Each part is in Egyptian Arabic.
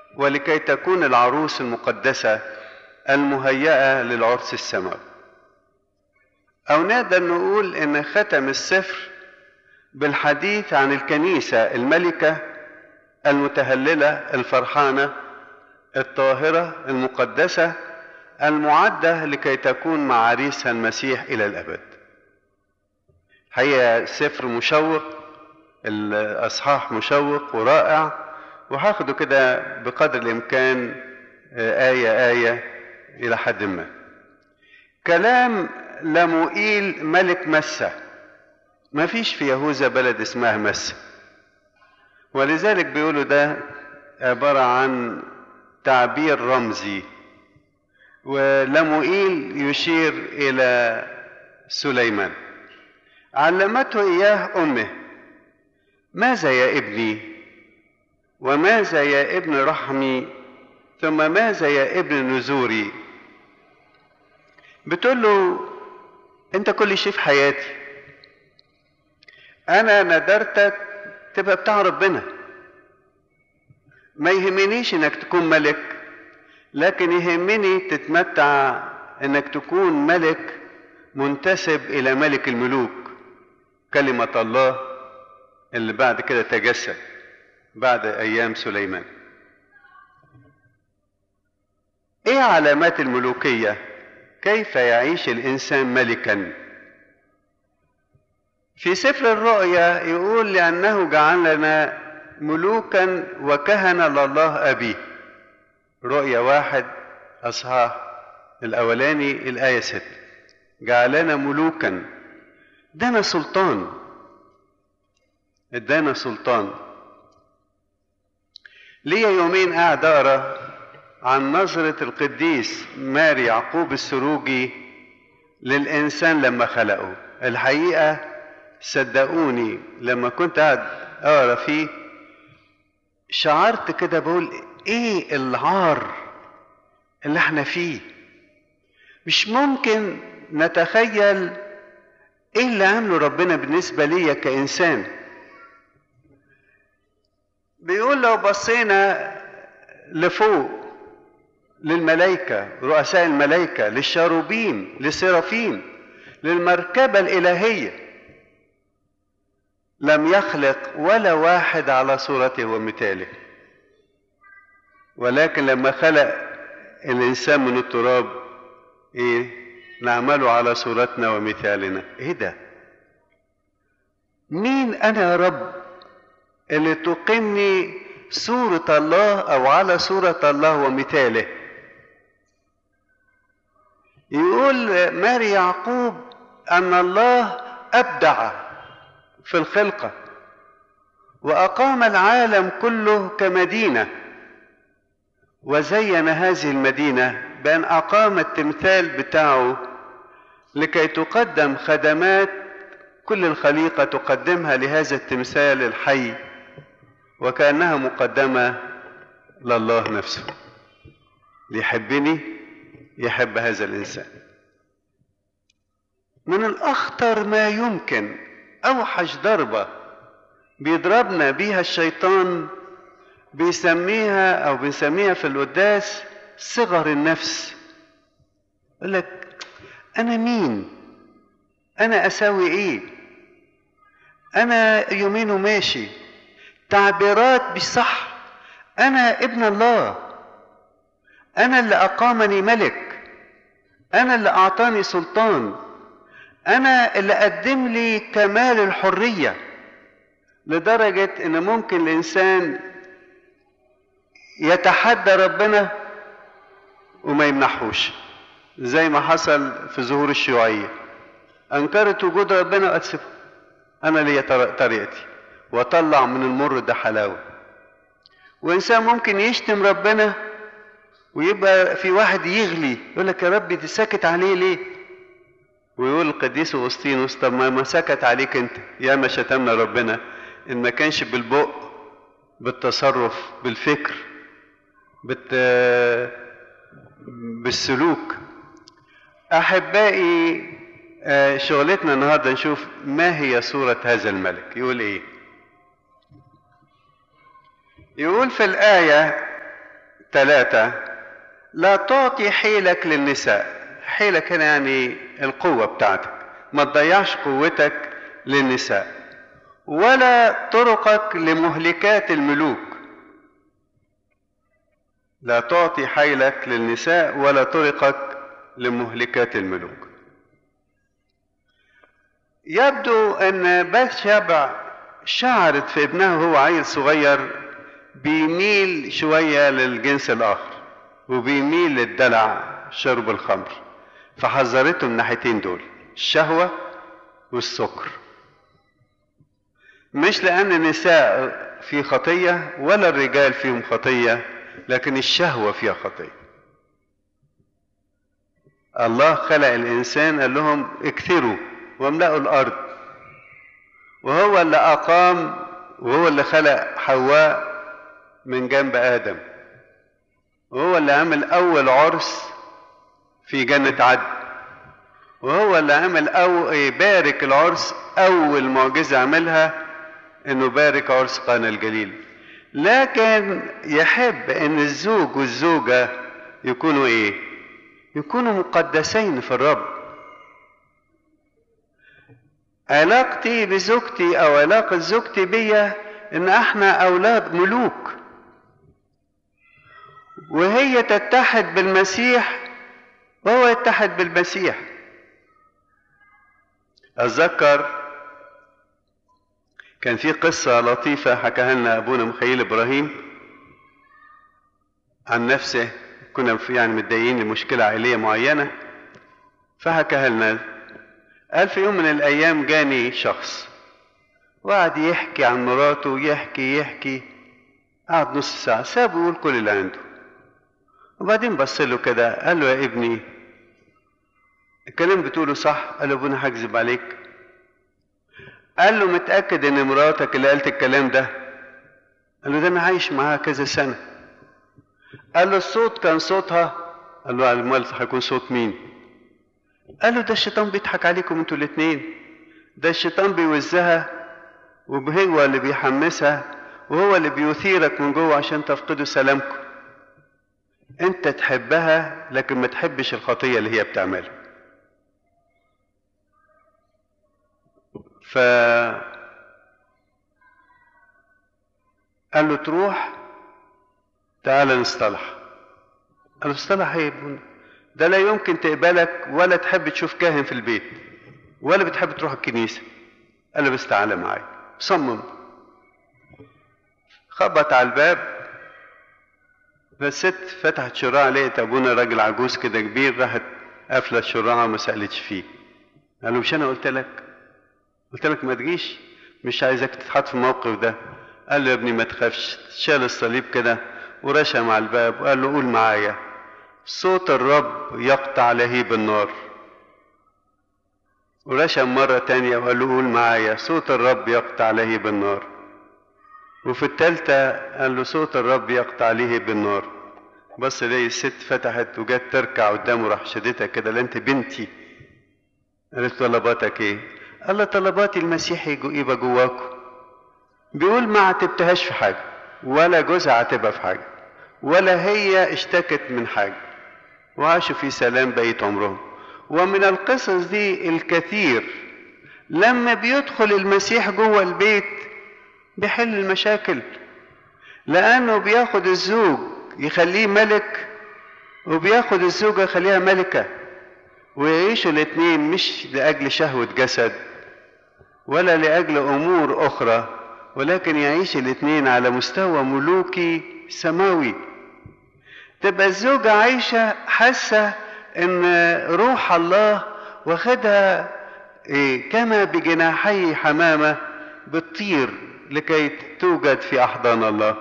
ولكي تكون العروس المقدسة المهيئة للعرس السماوي أو نقدر نقول إن ختم السفر بالحديث عن الكنيسة الملكة المتهللة الفرحانة الطاهرة المقدسة المعدة لكي تكون مع عريسها المسيح إلى الأبد هي سفر مشوق الأصحاح مشوق ورائع وهاخده كده بقدر الإمكان آية آية إلى حد ما كلام لموئيل ملك مسة ما فيش في يهوذا بلد اسمها مسة ولذلك بيقولوا ده عبارة عن تعبير رمزي ولموئيل يشير إلى سليمان علمته إياه أمه ماذا يا ابني وماذا يا ابن رحمي ثم ماذا يا ابن نزوري بتقول له انت كل شيء في حياتي انا ندرتك تبقى بتاع ربنا ما يهمنيش انك تكون ملك لكن يهمني تتمتع انك تكون ملك منتسب الى ملك الملوك كلمة الله اللي بعد كده تجسد بعد ايام سليمان ايه علامات الملوكية كيف يعيش الانسان ملكا في سفر الرؤيا يقول لانه جعلنا ملوكا وكهنة لله ابيه رؤيا واحد اصحاح الاولاني الايه ستة جعلنا ملوكا ادانا سلطان ادانا سلطان ليا يومين قاعد اقرا عن نظرة القديس ماري يعقوب السروجي للإنسان لما خلقه الحقيقة صدقوني لما كنت قاعد أقرأ فيه شعرت كده بقول إيه العار اللي احنا فيه مش ممكن نتخيل ايه اللي عمله ربنا بالنسبة ليا كإنسان بيقول لو بصينا لفوق للملائكة رؤساء الملائكة للشاروبيم للسرافيم للمركبة الإلهية لم يخلق ولا واحد على صورته ومثاله ولكن لما خلق الإنسان من التراب إيه نعمله على صورتنا ومثالنا إيه ده مين أنا يا رب اللي تقيمني صورة الله أو على صورة الله ومثاله يقول ماري يعقوب أن الله أبدع في الخلقة وأقام العالم كله كمدينة وزين هذه المدينة بأن أقام التمثال بتاعه لكي تقدم خدمات كل الخليقة تقدمها لهذا التمثال الحي وكأنها مقدمة لله نفسه ليحبني يحب هذا الإنسان من الأخطر ما يمكن أوحش ضربة بيضربنا بيها الشيطان بيسميها أو بنسميها في القداس صغر النفس يقول لك أنا مين؟ أنا أساوي إيه؟ أنا يومين وماشي تعبيرات مش صح أنا ابن الله أنا اللي أقامني ملك أنا اللي أعطاني سلطان أنا اللي قدم لي كمال الحرية لدرجة إن ممكن الإنسان يتحدى ربنا وما يمنحوش زي ما حصل في ظهور الشيوعية أنكرت وجود ربنا وأتسف أنا ليا طريقتي وأطلع من المر ده حلاوة وإنسان ممكن يشتم ربنا ويبقى في واحد يغلي يقول لك يا ربي دي ساكت عليه ليه؟ ويقول القديس أغسطينوس طب ما سكت عليك أنت يا ما شتمنا ربنا إن ما كانش بالبق بالتصرف بالفكر بالت... بالسلوك احبائي شغلتنا النهارده نشوف ما هي صورة هذا الملك يقول ايه يقول في الآية ثلاثة لا تعطي حيلك للنساء حيلك هنا يعني القوة بتاعتك ما تضيعش قوتك للنساء ولا طرقك لمهلكات الملوك لا تعطي حيلك للنساء ولا طرقك لمهلكات الملوك يبدو ان بث شبع شعرت في ابنها وهو عيل صغير بيميل شوية للجنس الآخر وبيميل للدلع شرب الخمر فحذرته من الناحيتين دول الشهوة والسكر مش لأن النساء في خطية ولا الرجال فيهم خطية لكن الشهوة فيها خطية الله خلق الإنسان قال لهم اكثروا واملأوا الأرض وهو اللي أقام وهو اللي خلق حواء من جنب آدم وهو اللي عمل أول عرس في جنة عدن وهو اللي عمل أو بارك العرس أول معجزة عملها إنه بارك عرس قانا الجليل لكن يحب إن الزوج والزوجة يكونوا إيه؟ يكونوا مقدسين في الرب علاقتي بزوجتي أو علاقة زوجتي بيا إن إحنا أولاد ملوك وهي تتحد بالمسيح وهو يتحد بالمسيح أتذكر كان في قصة لطيفة حكاها لنا أبونا مخيل إبراهيم عن نفسه كنا في يعني متضايقين لمشكلة عائلية معينة فحكاها لنا قال في يوم من الأيام جاني شخص وقعد يحكي عن مراته يحكي يحكي قعد نص ساعة سابه يقول كل اللي عنده وبعدين بص له كده قال له يا ابني الكلام بتقوله صح قال له ابونا هكذب عليك قال له متأكد ان مراتك اللي قالت الكلام ده قال له ده انا عايش معاها كذا سنة قال له الصوت كان صوتها قال له امال هيكون صوت مين قال له ده الشيطان بيضحك عليكم انتوا الاتنين ده الشيطان بيوزها وهو اللي بيحمسها وهو اللي بيثيرك من جوه عشان تفقدوا سلامكم انت تحبها لكن ما تحبش الخطيه اللي هي بتعملها ف قال له تروح تعال نصطلح قال له اصطلح ايه يا ابونا ده لا يمكن تقبلك ولا تحب تشوف كاهن في البيت ولا بتحب تروح الكنيسة قال له بس تعالى معايا صمم خبط على الباب فالست فتحت شراع لقيت ابونا راجل عجوز كده كبير راحت قافله الشراع وما سالتش فيه قال له مش انا قلت لك قلت لك ما تجيش مش عايزك تتحط في الموقف ده قال له يا ابني ما تخافش شال الصليب كده ورشم على الباب وقال له قول معايا صوت الرب يقطع لهيب النار ورشم مرة تانية وقال له قول معايا صوت الرب يقطع لهيب النار وفي التالتة قال له صوت الرب يقطع لهيب النار بص ليه الست فتحت وجت تركع قدامه راح شدتها كده لا انت بنتي قالت طلباتك ايه قال له طلباتي المسيح يبقى جواكم بيقول ما عاتبتهاش في حاجة ولا جوزها عاتبها في حاجة ولا هي اشتكت من حاجة وعاشوا في سلام بقية عمرهم ومن القصص دي الكثير لما بيدخل المسيح جوه البيت بيحل المشاكل لأنه بياخد الزوج يخليه ملك وبياخد الزوجة يخليها ملكة ويعيشوا الاتنين مش لأجل شهوة جسد ولا لأجل أمور أخرى ولكن يعيش الاتنين على مستوى ملوكي سماوي تبقى الزوجة عايشة حاسة ان روح الله واخدها إيه كما بجناحي حمامة بتطير لكي توجد في أحضان الله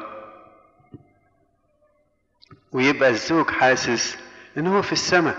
ويبقى الزوج حاسس ان هو في السماء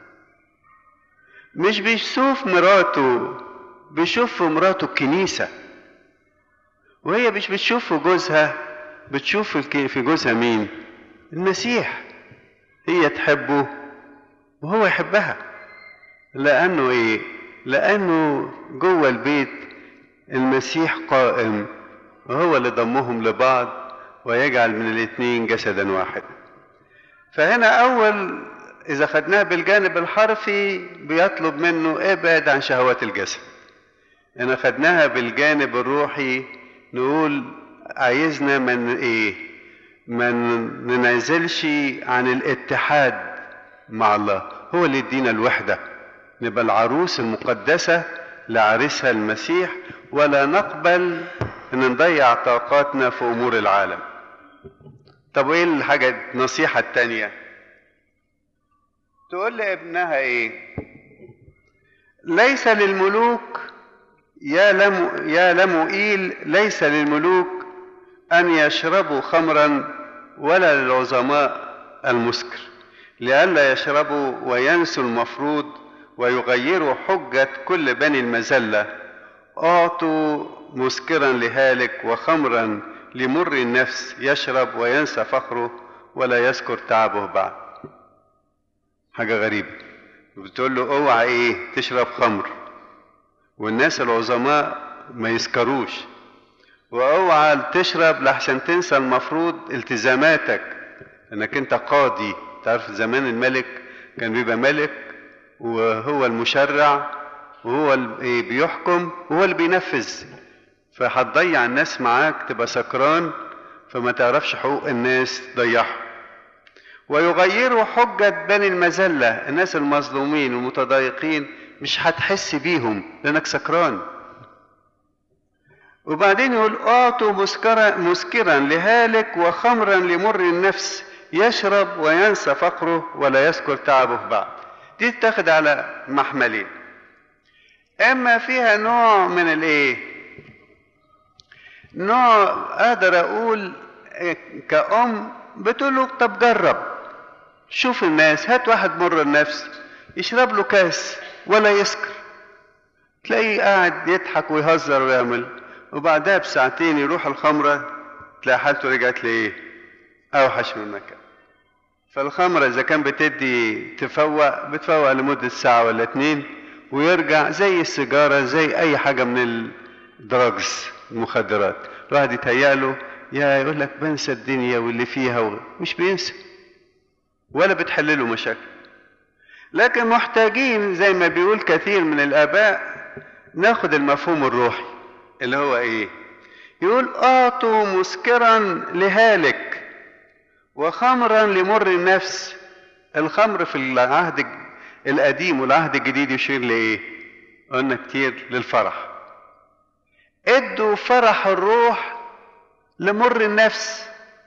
مش بيشوف مراته بيشوف في مراته الكنيسة وهي مش بتشوف في جوزها بتشوف في جوزها مين المسيح هي تحبه وهو يحبها لأنه إيه لأنه جوه البيت المسيح قائم وهو اللي ضمهم لبعض ويجعل من الاثنين جسدا واحد فهنا أول إذا خدناها بالجانب الحرفي بيطلب منه ابعد عن شهوات الجسد إن خدناها بالجانب الروحي نقول عايزنا من إيه ما ننعزلش عن الاتحاد مع الله هو اللي يدينا الوحدة نبقى العروس المقدسة لعريسها المسيح ولا نقبل ان نضيع طاقاتنا في امور العالم طب وايه الحاجة النصيحة التانية تقول لابنها ايه ليس للملوك يا لم يا لمؤيل ليس للملوك ان يشربوا خمرا ولا للعظماء المسكر لئلا يشربوا وينسوا المفروض ويغيروا حجة كل بني المزلة أعطوا مسكرا لهالك وخمرا لمر النفس يشرب وينسى فخره ولا يذكر تعبه بعد حاجة غريبة بتقول له اوعى ايه تشرب خمر والناس العظماء ما يسكروش واوعى تشرب لحسن تنسى المفروض التزاماتك انك انت قاضي تعرف زمان الملك كان بيبقى ملك وهو المشرع وهو اللي بيحكم وهو اللي بينفذ فهتضيع الناس معاك تبقى سكران فما تعرفش حقوق الناس تضيعها ويغيروا حجة بني المذلة الناس المظلومين والمتضايقين مش هتحس بيهم لأنك سكران وبعدين يقول أعطوا مسكرا, مسكرا لهالك وخمرا لمر النفس يشرب وينسى فقره ولا يذكر تعبه بعد دي تتاخد على محملين اما فيها نوع من الايه نوع اقدر اقول كأم بتقول له طب جرب شوف الناس هات واحد مر النفس يشرب له كاس ولا يسكر تلاقيه قاعد يضحك ويهزر ويعمل وبعدها بساعتين يروح الخمرة تلاقي حالته رجعت لإيه؟ أوحش من مكان. فالخمرة إذا كان بتدي تفوق بتفوق لمدة ساعة ولا اتنين ويرجع زي السيجارة زي أي حاجة من الدراجز المخدرات. الواحد يتهيأ يا يقول لك بنسى الدنيا واللي فيها مش بينسى. ولا بتحل له مشاكل. لكن محتاجين زي ما بيقول كثير من الآباء ناخد المفهوم الروحي اللي هو ايه يقول اعطوا مسكرا لهالك وخمرا لمر النفس الخمر في العهد القديم والعهد الجديد يشير لايه قلنا كتير للفرح ادوا فرح الروح لمر النفس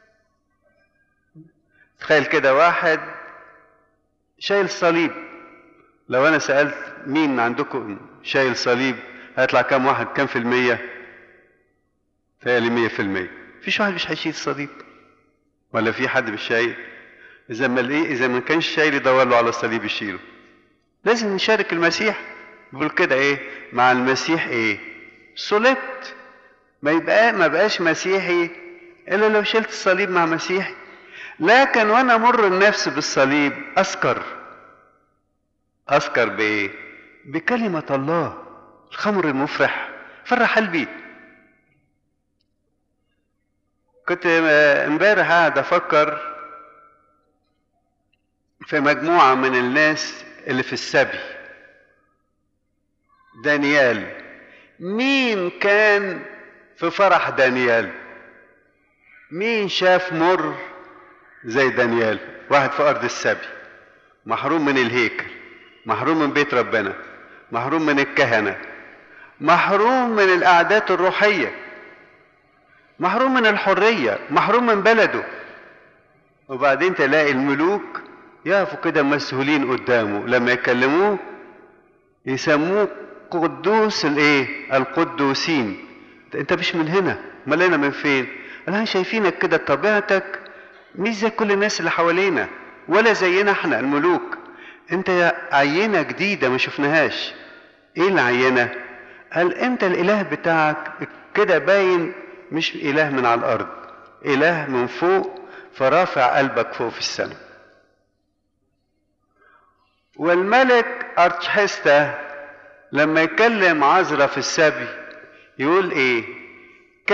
تخيل كده واحد شايل صليب لو انا سألت مين عندكم شايل صليب هيطلع كام واحد كام في المية تهيألي مية في المية فيش واحد مش هيشيل صليب ولا في حد مش شايل إذا ما إيه إذا ما كانش شايل يدور له على الصليب يشيله لازم نشارك المسيح بيقول كده إيه مع المسيح إيه صلبت ما يبقى ما بقاش مسيحي إلا لو شلت الصليب مع مسيحي لكن وأنا مر النفس بالصليب أسكر أسكر بإيه بكلمة الله الخمر المفرح فرح قلبي كنت امبارح قاعد افكر في مجموعة من الناس اللي في السبي دانيال مين كان في فرح دانيال مين شاف مر زي دانيال واحد في ارض السبي محروم من الهيكل محروم من بيت ربنا محروم من الكهنه محروم من القعدات الروحية محروم من الحرية محروم من بلده وبعدين تلاقي الملوك يقفوا كده مسهولين قدامه لما يكلموه يسموه قدوس الايه القدوسين انت مش من هنا امال انا من فين انا شايفينك كده طبيعتك مش زي كل الناس اللي حوالينا ولا زينا احنا الملوك انت عينة جديدة ما شفناهاش ايه العينة قال انت الاله بتاعك كده باين مش اله من على الارض اله من فوق فرافع قلبك فوق في السماء والملك ارتشحستا لما يكلم عزرا في السبي يقول ايه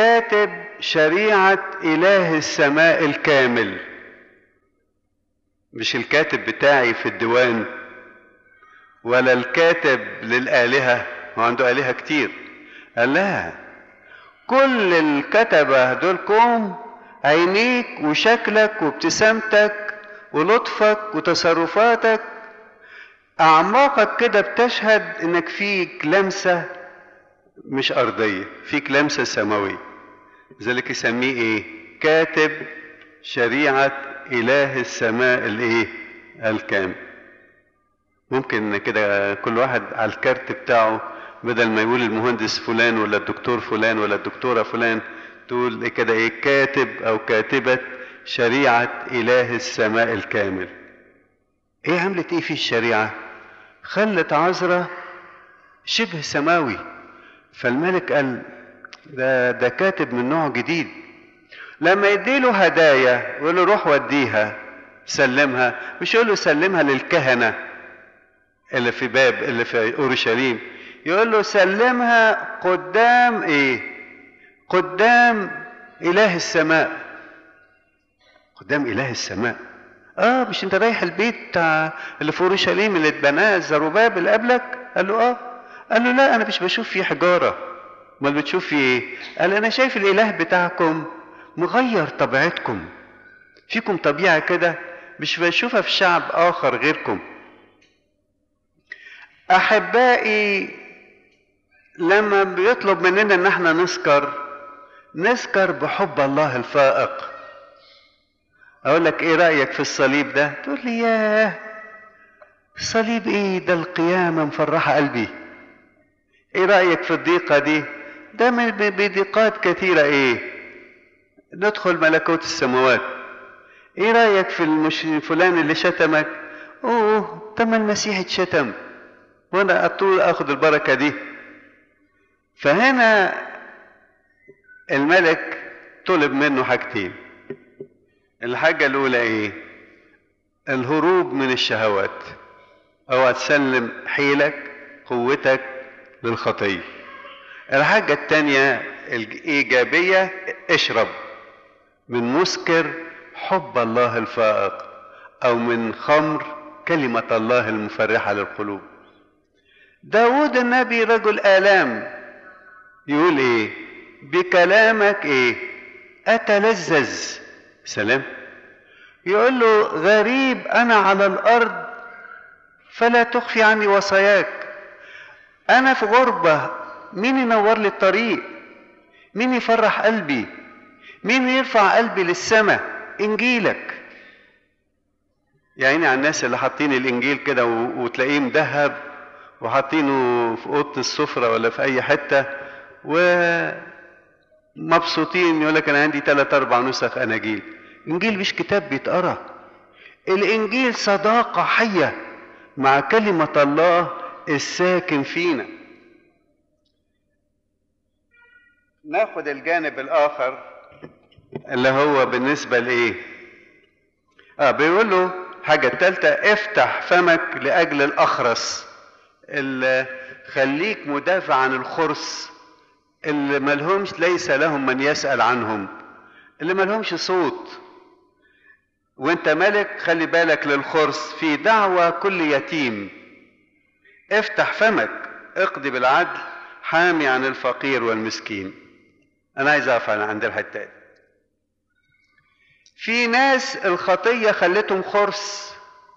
كاتب شريعة اله السماء الكامل مش الكاتب بتاعي في الديوان ولا الكاتب للآلهة هو عنده آلهة كتير قال لا كل الكتبة دول كوم عينيك وشكلك وابتسامتك ولطفك وتصرفاتك أعماقك كده بتشهد إنك فيك لمسة مش أرضية فيك لمسة سماوية ذلك يسميه إيه كاتب شريعة إله السماء الإيه الكامل ممكن كده كل واحد على الكارت بتاعه بدل ما يقول المهندس فلان ولا الدكتور فلان ولا الدكتورة فلان تقول كده ايه كاتب او كاتبة شريعة اله السماء الكامل ايه عملت ايه في الشريعة خلت عذرة شبه سماوي فالملك قال ده ده كاتب من نوع جديد لما يديله هدايا يقول له روح وديها سلمها مش يقول له سلمها للكهنه اللي في باب اللي في اورشليم يقول له سلمها قدام ايه قدام اله السماء قدام اله السماء اه مش انت رايح البيت بتاع اللي في اورشليم اللي اتبناه زروباب اللي قبلك قال له اه قال له لا انا مش بشوف فيه حجاره امال بتشوف فيه ايه قال انا شايف الاله بتاعكم مغير طبيعتكم فيكم طبيعه كده مش بشوفها في شعب اخر غيركم احبائي لما بيطلب مننا ان احنا نسكر نسكر بحب الله الفائق اقول لك ايه رايك في الصليب ده تقول لي ياه الصليب ايه ده القيامه مفرحه قلبي ايه رايك في الضيقه دي ده من بضيقات كثيره ايه ندخل ملكوت السماوات ايه رايك في المش... فلان اللي شتمك اوه تم المسيح اتشتم وانا اطول اخد البركه دي فهنا الملك طلب منه حاجتين الحاجه الاولى ايه الهروب من الشهوات او تسلم حيلك قوتك للخطيه الحاجه الثانيه الايجابيه اشرب من مسكر حب الله الفائق او من خمر كلمه الله المفرحه للقلوب داود النبي رجل آلام يقول ايه بكلامك ايه اتلذذ سلام يقول له غريب انا على الارض فلا تخفي عني وصاياك انا في غربة مين ينور لي الطريق مين يفرح قلبي مين يرفع قلبي للسماء انجيلك يا عيني على الناس اللي حاطين الانجيل كده وتلاقيه مذهب وحاطينه في اوضه السفره ولا في اي حته ومبسوطين يقول لك انا عندي ثلاث اربع نسخ اناجيل انجيل مش كتاب بيتقرا الانجيل صداقه حيه مع كلمه الله الساكن فينا ناخد الجانب الاخر اللي هو بالنسبه لايه اه بيقول له حاجه الثالثه افتح فمك لاجل الاخرس اللي خليك مدافع عن الخرس اللي ملهمش ليس لهم من يسأل عنهم اللي ملهمش صوت وانت ملك خلي بالك للخرس في دعوة كل يتيم افتح فمك اقضي بالعدل حامي عن الفقير والمسكين انا عايز اقف عند الحتة دي في ناس الخطية خلتهم خرس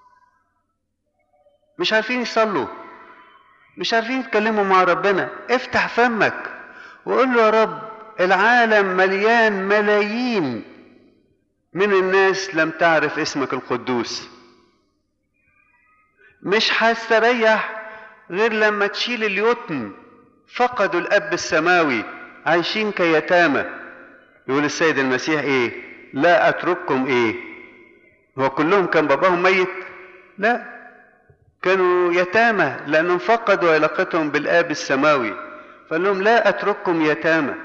مش عارفين يصلوا مش عارفين يتكلموا مع ربنا افتح فمك وقول له يا رب العالم مليان ملايين من الناس لم تعرف اسمك القدوس مش هستريح غير لما تشيل اليتم فقدوا الاب السماوي عايشين كيتامى يقول السيد المسيح ايه لا اترككم ايه هو كلهم كان باباهم ميت لا كانوا يتامى لأنهم فقدوا علاقتهم بالآب السماوي فقال لهم لا أترككم يتامى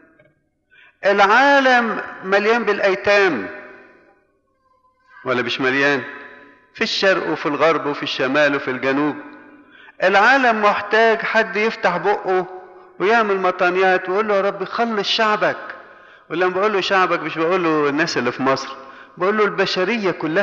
العالم مليان بالأيتام ولا مش مليان في الشرق وفي الغرب وفي الشمال وفي الجنوب العالم محتاج حد يفتح بقه ويعمل مطانيات ويقول له يا رب خلص شعبك ولما بقول له شعبك مش بقول له الناس اللي في مصر بقول له البشرية كلها